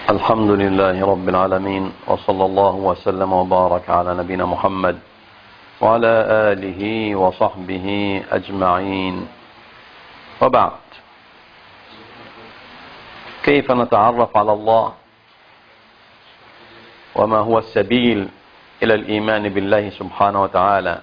الحمد لله رب العالمين وصلى الله وسلم وبارك على نبينا محمد وعلى آله وصحبه أجمعين وبعد كيف نتعرف على الله وما هو السبيل إلى الإيمان بالله سبحانه وتعالى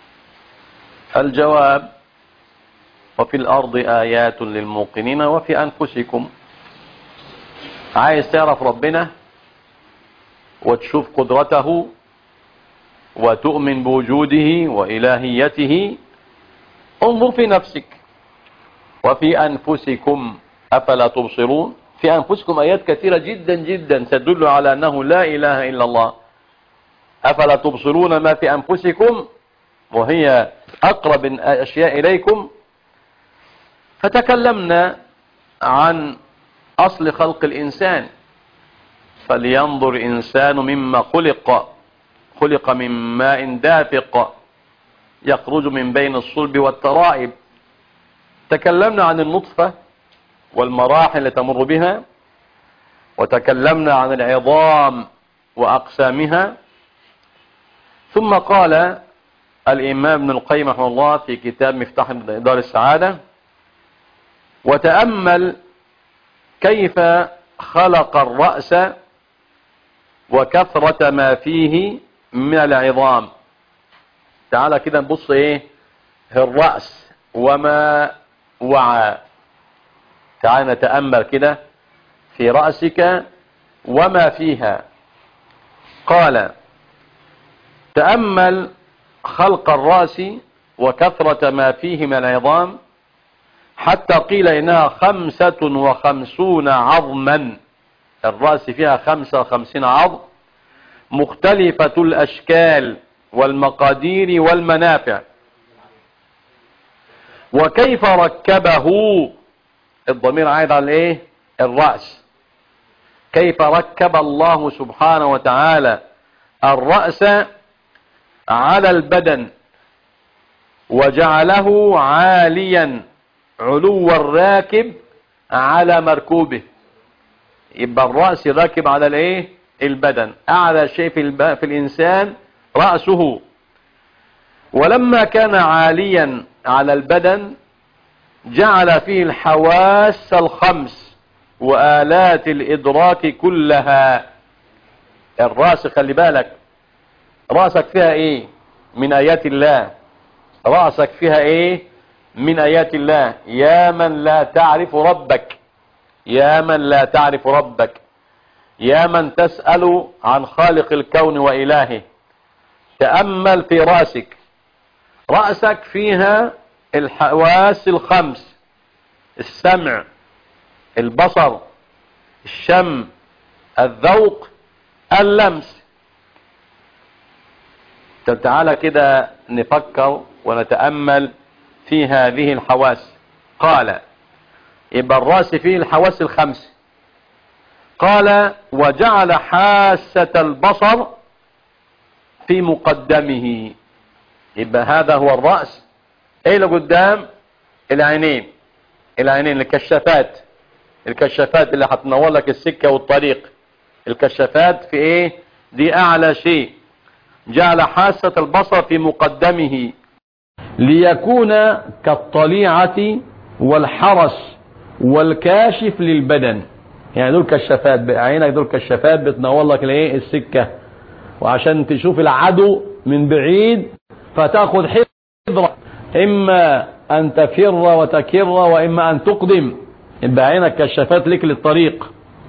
الجواب وفي الأرض آيات للموقنين وفي أنفسكم عايز تعرف ربنا وتشوف قدرته وتؤمن بوجوده وإلهيته انظر في نفسك وفي أنفسكم أفلا تبصرون في أنفسكم آيات كثيرة جدا جدا تدل على أنه لا إله إلا الله أفلا تبصرون ما في أنفسكم وهي أقرب الأشياء إليكم فتكلمنا عن أصل خلق الإنسان فلينظر إنسان مما خلق خلق من ماء دافق يخرج من بين الصلب والترائب تكلمنا عن النطفة والمراحل التي تمر بها وتكلمنا عن العظام وأقسامها ثم قال الإمام ابن القيم رحمه الله في كتاب مفتاح دار السعادة وتأمل كيف خلق الرأس وكثرة ما فيه من العظام تعالى كده نبص ايه الرأس وما وعى تعالى نتأمل كده في رأسك وما فيها قال تأمل خلق الرأس وكثرة ما فيه من العظام حتى قيل إنها خمسة وخمسون عظما الرأس فيها خمسة وخمسين عظم مختلفة الأشكال والمقادير والمنافع وكيف ركبه الضمير عايد على ايه الرأس كيف ركب الله سبحانه وتعالى الرأس على البدن وجعله عاليا علو الراكب على مركوبه يبقى الرأس راكب على الايه البدن اعلى شيء في, الب... في الانسان رأسه ولما كان عاليا على البدن جعل فيه الحواس الخمس وآلات الإدراك كلها الرأس خلي بالك رأسك فيها ايه من آيات الله رأسك فيها ايه من آيات الله يا من لا تعرف ربك يا من لا تعرف ربك يا من تسأل عن خالق الكون وإلهه تأمل في رأسك رأسك فيها الحواس الخمس السمع البصر الشم الذوق اللمس تعالى كده نفكر ونتأمل في هذه الحواس قال يبقى الراس فيه الحواس الخمس قال وجعل حاسة البصر في مقدمه يبقى هذا هو الرأس ايه اللي قدام العينين العينين الكشافات الكشافات اللي هتنور لك السكة والطريق الكشافات في ايه دي اعلى شيء جعل حاسة البصر في مقدمه ليكون كالطليعة والحرس والكاشف للبدن يعني دول كشافات عينك دول كشافات بتنور لك الايه السكة وعشان تشوف العدو من بعيد فتاخذ حذرة اما ان تفر وتكر واما ان تقدم يبقى عينك كشافات لك للطريق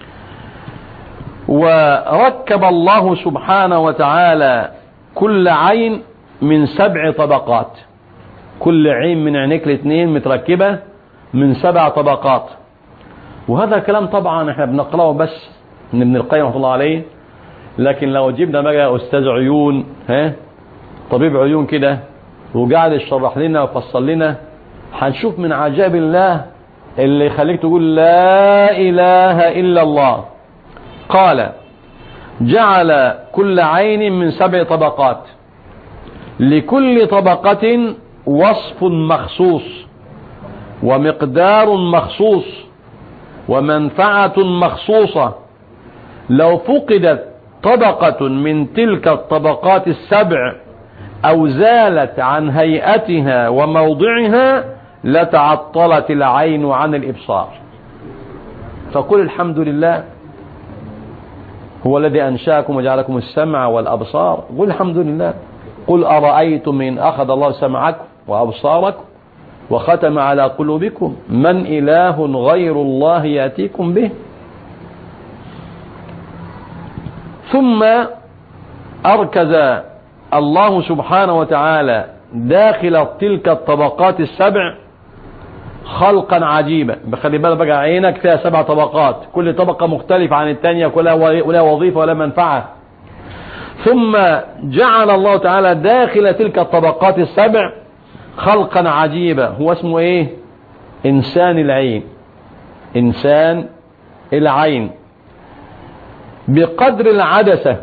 وركب الله سبحانه وتعالى كل عين من سبع طبقات كل عين من عينيك الاثنين متركبة من سبع طبقات وهذا كلام طبعا احنا بنقرأه بس من ابن القيم رحمه الله عليه لكن لو جبنا بقى استاذ عيون ها طبيب عيون كده وقاعد يشرح لنا ويفصل لنا هنشوف من عجائب الله اللي يخليك تقول لا اله الا الله قال جعل كل عين من سبع طبقات لكل طبقة وصف مخصوص ومقدار مخصوص ومنفعة مخصوصة لو فقدت طبقة من تلك الطبقات السبع أو زالت عن هيئتها وموضعها لتعطلت العين عن الإبصار فقل الحمد لله هو الذي أنشاكم وجعلكم السمع والأبصار قل الحمد لله قل أرأيتم إن أخذ الله سمعكم وأبصاركم وختم على قلوبكم من إله غير الله يأتيكم به ثم أركز الله سبحانه وتعالى داخل تلك الطبقات السبع خلقا عجيبا بخلي بالك بقى عينك فيها سبع طبقات كل طبقة مختلفة عن الثانية كلها ولا وظيفة ولا منفعة ثم جعل الله تعالى داخل تلك الطبقات السبع خلقا عجيبا هو اسمه ايه انسان العين انسان العين بقدر العدسة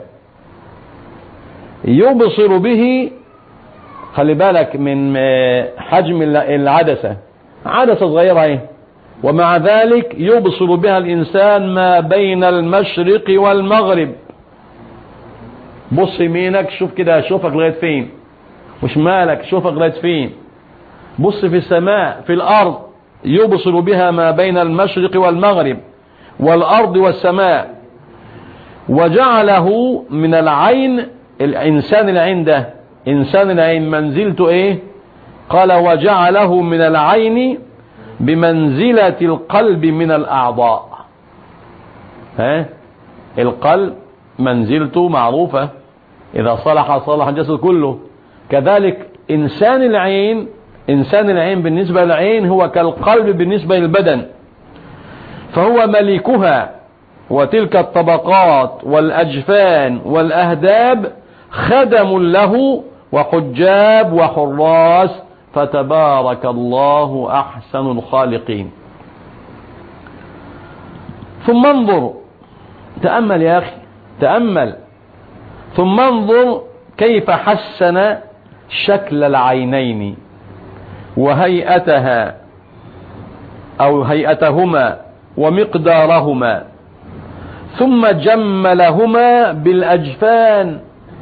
يبصر به خلي بالك من حجم العدسة عدسة صغيرة ايه ومع ذلك يبصر بها الإنسان ما بين المشرق والمغرب بص يمينك شوف كده شوفك لغاية فين وشمالك شوفك لغاية فين بص في السماء في الأرض يبصر بها ما بين المشرق والمغرب والأرض والسماء وجعله من العين الإنسان العين ده إنسان العين منزلته إيه قال وجعله من العين بمنزلة القلب من الأعضاء ها القلب منزلته معروفة إذا صلح صلح الجسد كله كذلك إنسان العين إنسان العين بالنسبة للعين هو كالقلب بالنسبة للبدن فهو ملكها وتلك الطبقات والأجفان والأهداب خدم له وحجاب وحراس فتبارك الله أحسن الخالقين ثم انظر تأمل يا أخي تأمل ثم انظر كيف حسن شكل العينين وهيئتها أو هيئتهما ومقدارهما ثم جملهما بالأجفان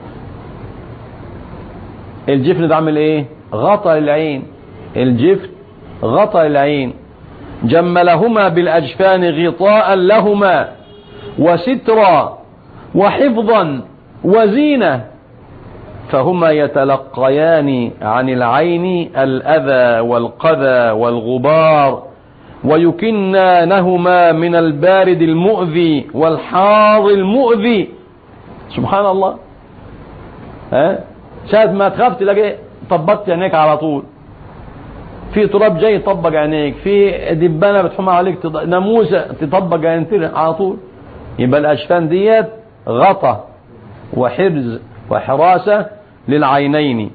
الجفن ده عمل ايه غطى العين الجفن غطى العين جملهما بالأجفان غطاء لهما وسترا وحفظا وزينة فهما يتلقيان عن العين الأذى والقذى والغبار ويكنانهما من البارد المؤذي والحار المؤذي سبحان الله ها شاهد ما تخاف تلاقي طبقت عينيك على طول في تراب جاي يطبق عينيك في دبانه بتحمى عليك ناموسه تطبق عينيك على طول يبقى الاشفان ديت غطى وحرز وحراسه للعينين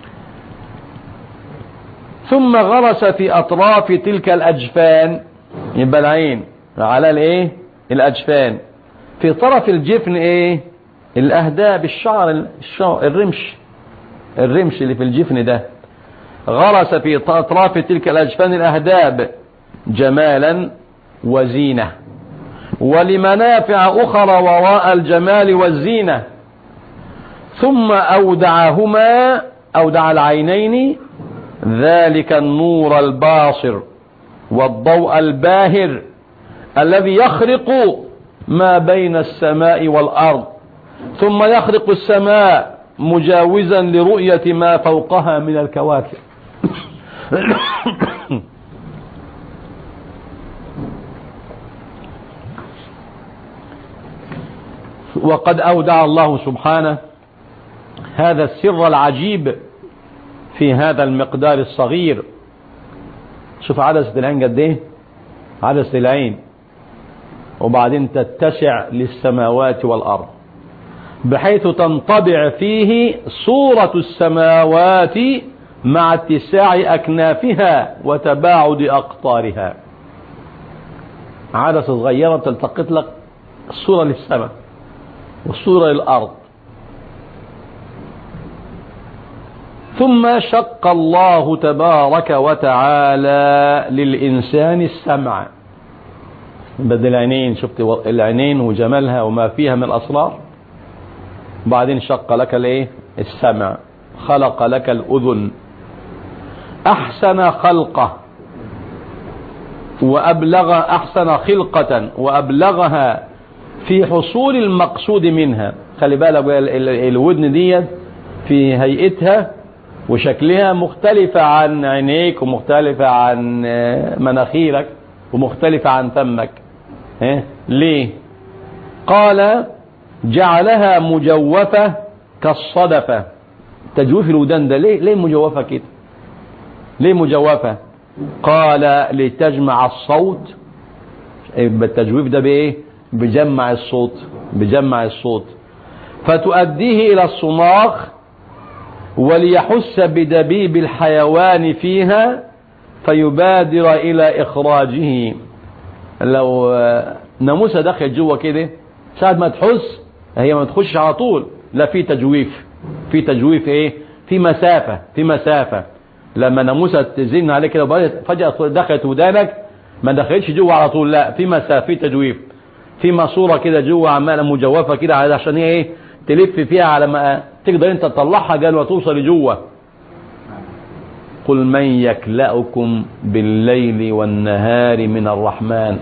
ثم غرس في أطراف تلك الأجفان يبقى العين على الايه الاجفان في طرف الجفن ايه الاهداب الشعر, الشعر الرمش الرمش اللي في الجفن ده غرس في اطراف تلك الاجفان الاهداب جمالا وزينة ولمنافع اخرى وراء الجمال والزينة ثم اودعهما اودع العينين ذلك النور الباصر والضوء الباهر الذي يخرق ما بين السماء والأرض ثم يخرق السماء مجاوزا لرؤية ما فوقها من الكواكب وقد أودع الله سبحانه هذا السر العجيب في هذا المقدار الصغير شوف عدسة العين قد ايه عدسة العين وبعدين تتسع للسماوات والأرض بحيث تنطبع فيه صورة السماوات مع اتساع أكنافها وتباعد أقطارها عدسة صغيرة تلتقط لك الصورة للسماء والصورة للأرض ثم شق الله تبارك وتعالى للإنسان السمع بدل العينين شفت العينين وجمالها وما فيها من الأسرار بعدين شق لك الايه السمع خلق لك الأذن أحسن خلقه وأبلغ أحسن خلقة وأبلغها في حصول المقصود منها خلي بالك الودن ديت في هيئتها وشكلها مختلفة عن عينيك ومختلفة عن مناخيرك ومختلفة عن فمك ليه قال جعلها مجوفة كالصدفة تجويف الودان ده ليه ليه مجوفة كده ليه مجوفة قال لتجمع الصوت التجويف ده بايه بجمع الصوت بجمع الصوت فتؤديه الى الصماخ وليحس بدبيب الحيوان فيها فيبادر الى اخراجه لو ناموسه دخل جوه كده ساعه ما تحس هي ما تخش على طول لا في تجويف في تجويف ايه في مسافة في مسافة لما ناموسه تزن عليك كده فجأة دخلت ودانك ما دخلتش جوه على طول لا في مسافة في تجويف في ماسوره كده جوه عماله مجوفه كده عشان هي ايه تلف فيها على ما تقدر انت تطلعها قال وتوصل لجوه قل من يكلأكم بالليل والنهار من الرحمن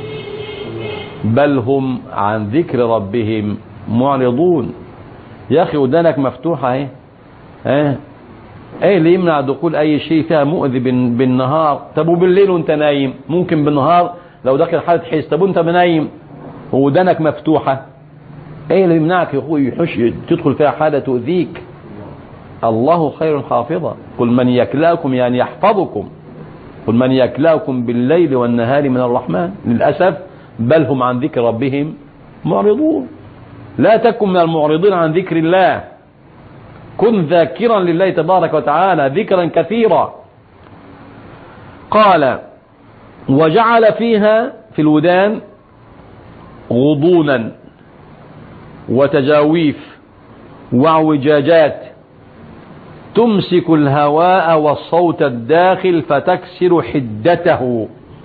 بل هم عن ذكر ربهم معرضون يا اخي ودانك مفتوحه اهي اه ايه اللي يمنع دخول اي شيء فيها مؤذي بالنهار طب وبالليل وانت نايم ممكن بالنهار لو دخل حاله حس طب وانت نايم ودانك مفتوحه ايه اللي يمنعك يا اخوي يحش تدخل فيها حاجه تؤذيك الله خير حافظا قل من يكلاكم يعني يحفظكم قل من يكلاكم بالليل والنهار من الرحمن للأسف بل هم عن ذكر ربهم معرضون لا تكن من المعرضين عن ذكر الله كن ذاكرا لله تبارك وتعالى ذكرا كثيرا قال وجعل فيها في الودان غضونا وتجاويف واعوجاجات تمسك الهواء والصوت الداخل فتكسر حدته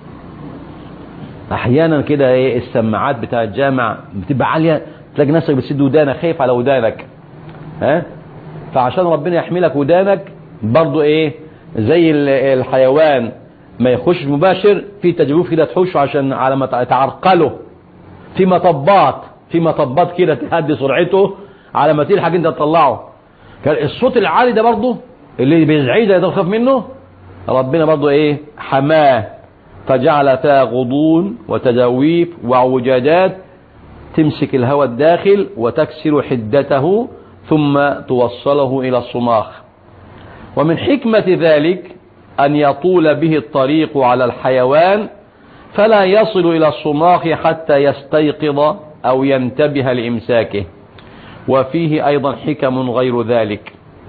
احيانا كده ايه السماعات بتاع الجامع بتبقى عاليه تلاقي نفسك بتسد ودانك خايف على ودانك ها فعشان ربنا يحملك ودانك برضو ايه زي الحيوان ما يخش مباشر في تجويف كده تحوشه عشان على ما تعرقله في مطبات في مطبات كده تهدي سرعته على ما تلحق انت تطلعه كان الصوت العالي ده برضه اللي بيزعج ده تخاف منه ربنا برضه ايه حماه فجعل فيها غضون وتجاويف وعوجاجات تمسك الهواء الداخل وتكسر حدته ثم توصله إلى الصماخ ومن حكمة ذلك أن يطول به الطريق على الحيوان فلا يصل إلى الصماخ حتى يستيقظ أو ينتبه لإمساكه وفيه أيضا حكم غير ذلك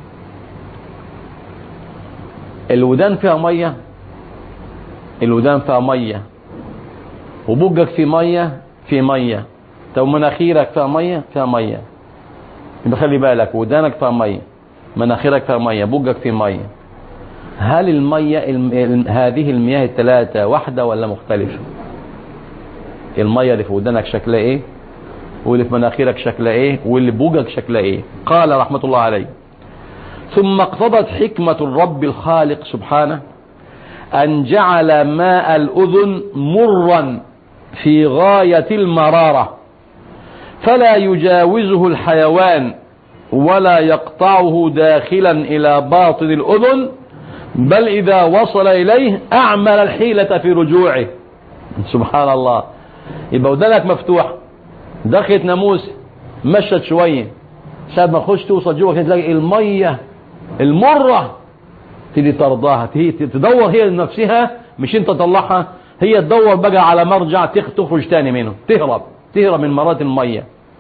الودان فيها مية الودان فيها مية وبقك في مية في مية طب مناخيرك فيها مية فيها مية يبقى خلي بالك ودانك فيها مية مناخيرك فيها مية بقك في مية هل المية هذه المياه الثلاثة واحدة ولا مختلفة المية اللي في ودانك شكلها ايه واللي في مناخيرك شكلها ايه واللي بوجك شكلها ايه قال رحمة الله عليه ثم اقتضت حكمة الرب الخالق سبحانه أن جعل ماء الأذن مرا في غاية المرارة فلا يجاوزه الحيوان ولا يقطعه داخلا إلى باطن الأذن بل إذا وصل إليه أعمل الحيلة في رجوعه سبحان الله يبقى ودنك مفتوح دخلت ناموس مشت شوية ساعة ما تخش توصل جوه كده تلاقي المية المرة تيجي ترضاها تدور هي لنفسها مش انت تطلعها هي تدور بقى على مرجع تخرج تاني منه تهرب تهرب من مرات المية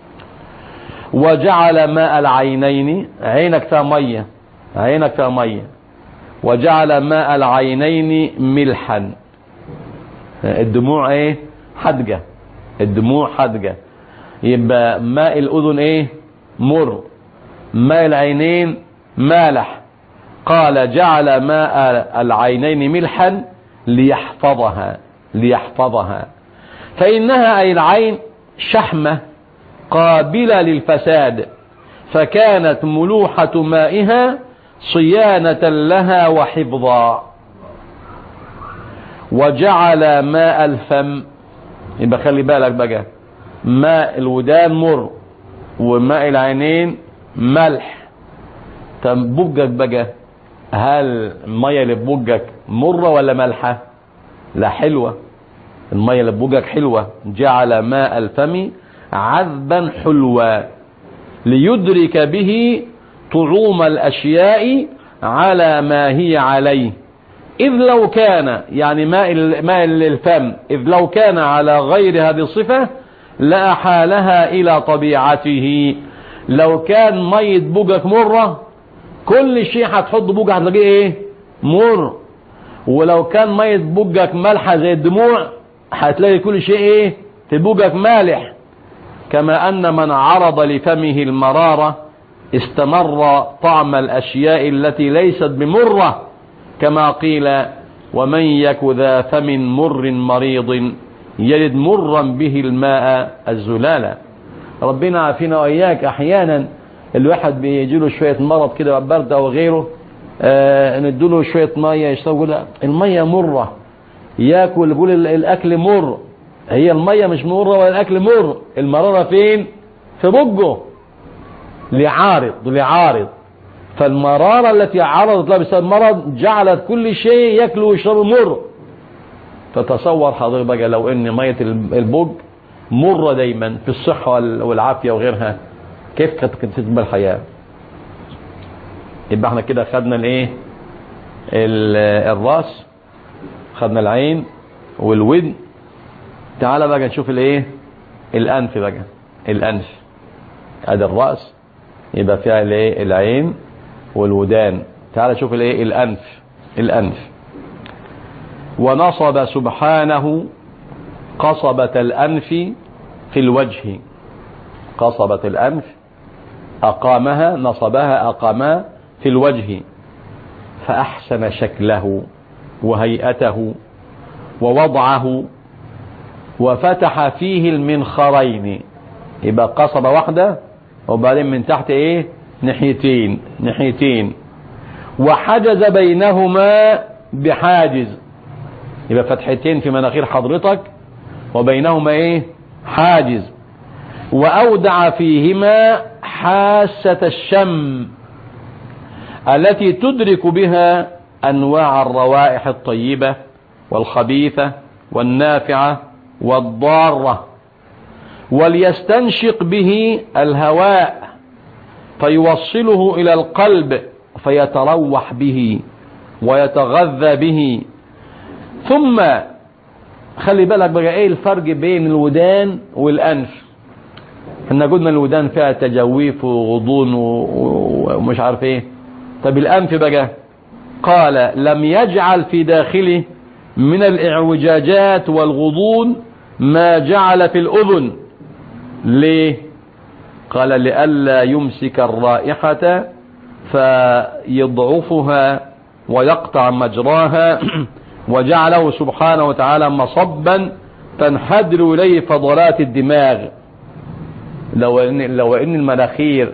وجعل ماء العينين عينك فيها مية عينك فيها مية وجعل ماء العينين ملحا الدموع ايه حدقة الدموع حدقة يبقى ماء الأذن ايه مر ماء العينين مالح قال جعل ماء العينين ملحا ليحفظها ليحفظها فإنها أي العين شحمة قابلة للفساد فكانت ملوحة مائها صيانة لها وحفظا وجعل ماء الفم يبقى خلي بالك بقى ماء الودان مر وماء العينين ملح طب بوجك بقى هل الميه اللي بوجك مره ولا مالحه لا حلوه الميه اللي بوجك حلوه جعل ماء الفم عذبا حلوا ليدرك به طعوم الاشياء على ما هي عليه إذ لو كان يعني ماء ماء الفم إذ لو كان على غير هذه الصفة لأحالها إلى طبيعته لو كان مية بوجك مرة كل شيء هتحط بوجك هتلاقيه ايه مر ولو كان مية بوجك مالحة زي الدموع هتلاقي كل شيء ايه في بوجك مالح كما أن من عرض لفمه المرارة استمر طعم الأشياء التي ليست بمرة كما قيل ومن يك ذا فم مر مريض يجد مرا به الماء الزلالة ربنا عافينا وإياك أحيانا الواحد بيجي له شوية مرض كده برد أو غيره آه نديله شوية مية يشرب يقول المية مرة ياكل يقول الأكل مر هي المية مش مرة ولا الأكل مر المرارة فين في بقه لعارض لعارض فالمرارة التي عرضت لها بسبب المرض جعلت كل شيء ياكل ويشرب مر فتصور حضرتك بقى لو ان مية البوج مرة دايما في الصحة والعافية وغيرها كيف كانت تتم الحياة يبقى احنا كده خدنا الايه الراس خدنا العين والودن تعال بقى نشوف الايه الانف بقى الانف ادي الراس يبقى فيها الايه العين والودان تعال شوف الايه الانف الانف ونصب سبحانه قصبة الانف في الوجه قصبة الانف اقامها نصبها اقامها في الوجه فاحسن شكله وهيئته ووضعه وفتح فيه المنخرين يبقى قصبة واحدة وبعدين من تحت ايه ناحيتين ناحيتين وحجز بينهما بحاجز يبقى فتحتين في مناخير حضرتك وبينهما ايه حاجز واودع فيهما حاسة الشم التي تدرك بها انواع الروائح الطيبة والخبيثة والنافعة والضارة وليستنشق به الهواء فيوصله إلى القلب فيتروح به ويتغذى به ثم خلي بالك بقى ايه الفرق بين الودان والانف احنا قلنا الودان فيها تجويف وغضون ومش عارف ايه طب الانف بقى قال لم يجعل في داخله من الاعوجاجات والغضون ما جعل في الاذن ليه قال لئلا يمسك الرائحة فيضعفها ويقطع مجراها وجعله سبحانه وتعالى مصبا تنحدر إليه فضلات الدماغ لو إن, لو إن المناخير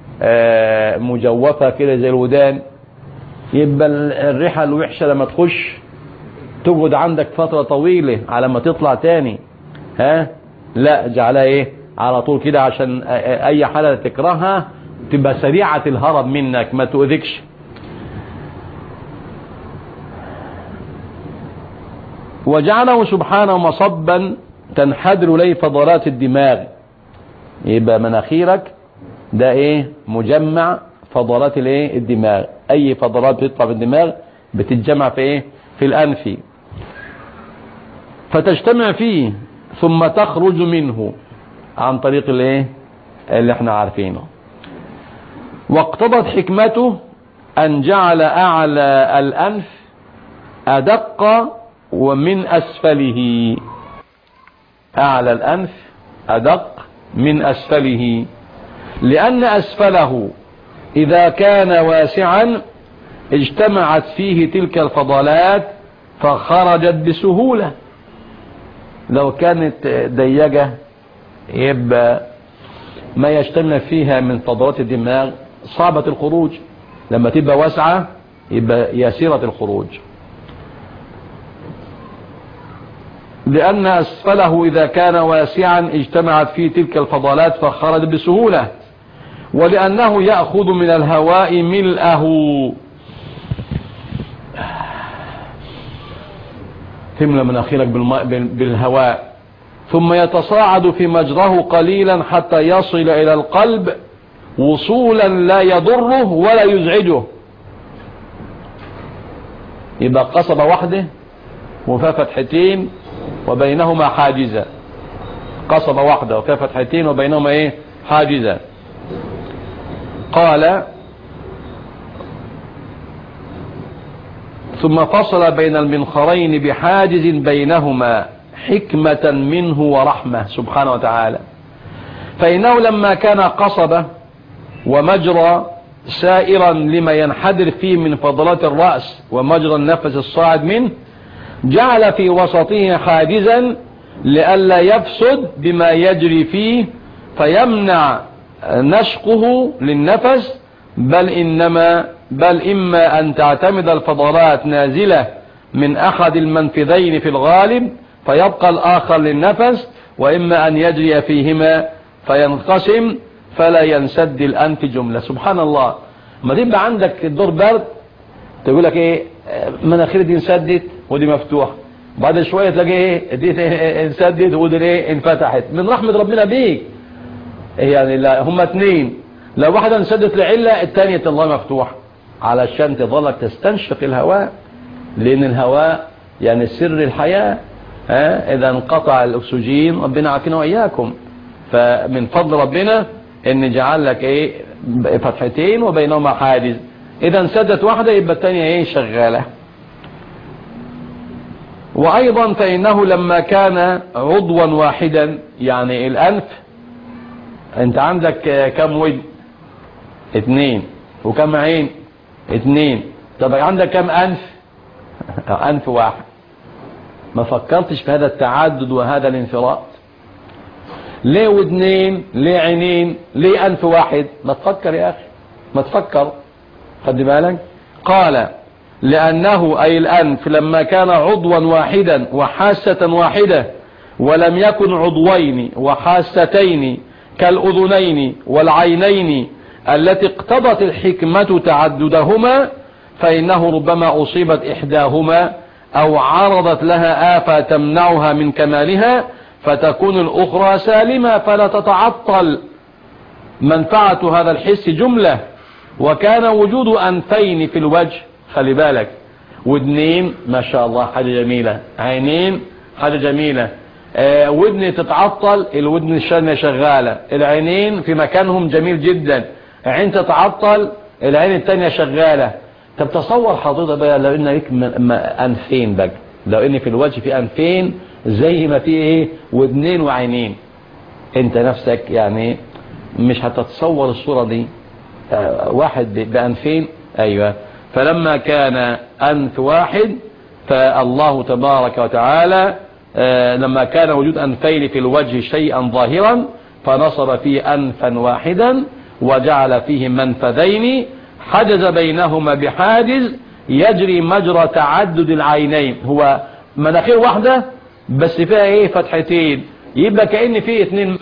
مجوفة كده زي الودان يبقى الريحة الوحشة لما تخش تقعد عندك فترة طويلة على ما تطلع تاني ها لا جعلها ايه على طول كده عشان اي حالة تكرهها تبقى سريعة الهرب منك ما تؤذكش وجعله سبحانه مصبا تنحدر اليه فضلات الدماغ يبقى مناخيرك ده ايه مجمع فضلات الايه الدماغ اي فضلات بتطلع في الدماغ بتتجمع في ايه في الانف فتجتمع فيه ثم تخرج منه عن طريق الايه اللي احنا عارفينه واقتضت حكمته ان جعل اعلى الانف ادق ومن اسفله اعلى الانف ادق من اسفله لان اسفله اذا كان واسعا اجتمعت فيه تلك الفضلات فخرجت بسهولة لو كانت ضيقة يبقى ما يجتمع فيها من فضلات الدماغ صعبة الخروج لما تبقى واسعة يبقى يسيرة الخروج لأن أسفله إذا كان واسعا اجتمعت فيه تلك الفضلات فخرج بسهولة ولأنه يأخذ من الهواء ملأه تملى مناخيرك بالهواء ثم يتصاعد في مجراه قليلا حتى يصل إلى القلب وصولا لا يضره ولا يزعجه يبقى قصبة واحدة وفيها فتحتين وبينهما حاجزة قصبة واحدة وفيها فتحتين وبينهما ايه حاجزة قال ثم فصل بين المنخرين بحاجز بينهما حكمة منه ورحمة سبحانه وتعالى فإنه لما كان قصبة ومجرى سائرا لما ينحدر فيه من فضلات الرأس ومجرى النفس الصاعد منه جعل في وسطه حاجزا لئلا يفسد بما يجري فيه فيمنع نشقه للنفس بل إنما بل إما أن تعتمد الفضلات نازلة من أحد المنفذين في الغالب فيبقى الآخر للنفس وإما أن يجري فيهما فينقسم فلا ينسد الأنف جملة سبحان الله ما تبقى عندك الدور برد تقول لك ايه مناخير دي انسدت ودي مفتوحه بعد شويه تلاقي ايه دي انسدت ودي ايه انفتحت من رحمه ربنا بيك يعني لا هما اتنين لو واحده انسدت لعله الثانيه الله مفتوح علشان تظل تستنشق الهواء لان الهواء يعني سر الحياه ها اذا انقطع الاكسجين ربنا عافينا واياكم فمن فضل ربنا ان جعل لك ايه فتحتين وبينهما حاجز اذا انسدت واحدة يبقى الثانية ايه شغالة وايضا فانه لما كان عضوا واحدا يعني الانف انت عندك كم ود اثنين وكم عين اثنين طب عندك كم انف انف واحد ما فكرتش في هذا التعدد وهذا الانفراد ليه ودنين ليه عينين ليه أنف واحد ما تفكر يا أخي ما تفكر خد بالك قال لأنه أي الأنف لما كان عضوا واحدا وحاسة واحدة ولم يكن عضوين وحاستين كالأذنين والعينين التي اقتضت الحكمة تعددهما فإنه ربما أصيبت إحداهما أو عرضت لها آفة تمنعها من كمالها فتكون الأخرى سالمة فلا تتعطل منفعة هذا الحس جملة وكان وجود أنفين في الوجه خلي بالك ودنين ما شاء الله حاجة جميلة عينين حاجة جميلة آه ودن تتعطل الودن الشنة شغالة العينين في مكانهم جميل جدا عين تتعطل العين التانية شغالة طب تصور حضرتك بقى لو ان ليك انفين بقى لو ان في الوجه في انفين زي ما في ايه ودنين وعينين انت نفسك يعني مش هتتصور الصورة دي اه واحد بأنفين ايوه فلما كان أنف واحد فالله تبارك وتعالى اه لما كان وجود أنفين في الوجه شيئا ظاهرا فنصب فيه أنفا واحدا وجعل فيه منفذين حجز بينهما بحاجز يجري مجرى تعدد العينين هو مناخير واحدة بس فيها ايه فتحتين يبقى كأن في اتنين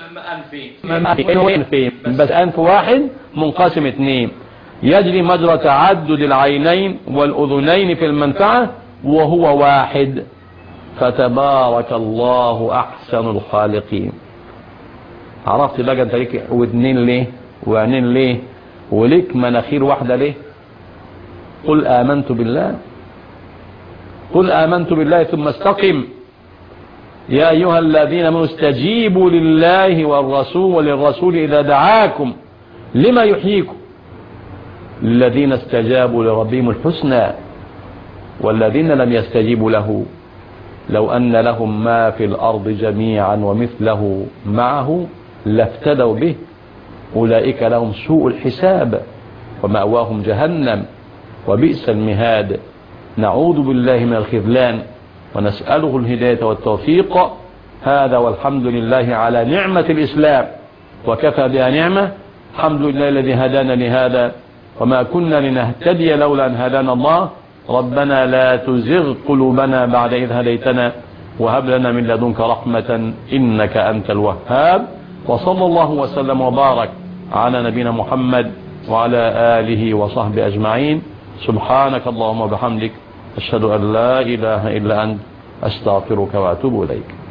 انفين بس انف واحد منقسم اتنين يجري مجرى تعدد العينين والاذنين في المنفعة وهو واحد فتبارك الله احسن الخالقين عرفت بقى انت ليك ودنين ليه وعينين ليه وليك مناخير واحدة ليه قل امنت بالله قل امنت بالله ثم استقم يا أيها الذين من استجيبوا لله والرسول وللرسول إذا دعاكم لما يحييكم الذين استجابوا لربهم الحسنى والذين لم يستجيبوا له لو أن لهم ما في الأرض جميعا ومثله معه لافتدوا به أولئك لهم سوء الحساب ومأواهم جهنم وبئس المهاد نعوذ بالله من الخذلان ونسأله الهداية والتوفيق هذا والحمد لله على نعمة الإسلام وكفى بها نعمة الحمد لله الذي هدانا لهذا وما كنا لنهتدي لولا أن هدانا الله ربنا لا تزغ قلوبنا بعد إذ هديتنا وهب لنا من لدنك رحمة إنك أنت الوهاب وصلى الله وسلم وبارك على نبينا محمد وعلى آله وصحبه أجمعين سبحانك اللهم وبحمدك أشهد أن لا إله إلا أنت أستغفرك وأتوب إليك